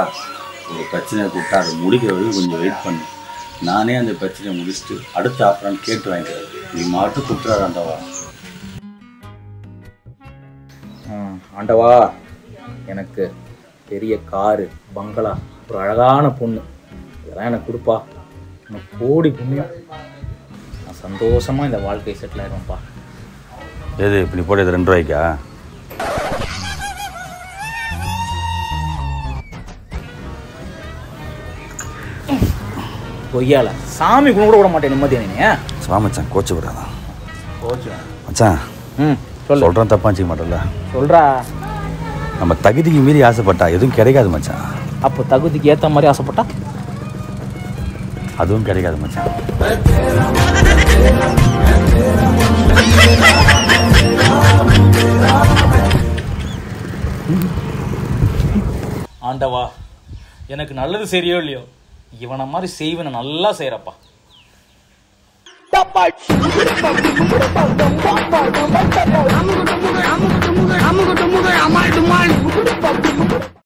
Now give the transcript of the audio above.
ஒரு பிரச்சனையை கூப்பிட்டா அதை முடிக்கிற வரைக்கும் கொஞ்சம் வெயிட் பண்ணு நானே அந்த பிரச்சனையை முடிச்சுட்டு அடுத்த ஆஃபரான்னு கேட்டு வாங்கிக்கிறேன் நீ மாட்டும் கூப்பிட்றாரு ஆண்டவா ம், ஆண்டவா எனக்கு பெரிய காரு பங்களா ஒரு அழகான பொண்ணு இதெல்லாம் எனக்கு கொடுப்பா எனக்கு கோடி புண்ணியம் நான் சந்தோஷமாக இந்த வாழ்க்கை செட்டில் ஆயிடுவேன்ப்பா எது இப்படி போடுறது ரெண்டு ரூபாய்க்கா கொய்யால சாமி கும்பிட கூட விட மாட்டேன் நிம்மதியா நீ சுவா மச்சான் கோச்சு விடாதான் ஓகே மச்சான் ம் சொல்லு சொல்கிறேன் தப்பா வச்சுக்க மாட்டேன்ல சொல்றா நம்ம தகுதிக்கு மீறி ஆசைப்பட்டா எதுவும் கிடைக்காது மச்சான் அப்போ தகுதிக்கு ஏற்ற மாதிரி ஆசைப்பட்டா அதுவும் கிடைக்காது மச்சான் ஆண்டவா எனக்கு நல்லது சரியோ இல்லையோ இவனை மாதிரி செய்வனை நல்லா செய்கிறப்பா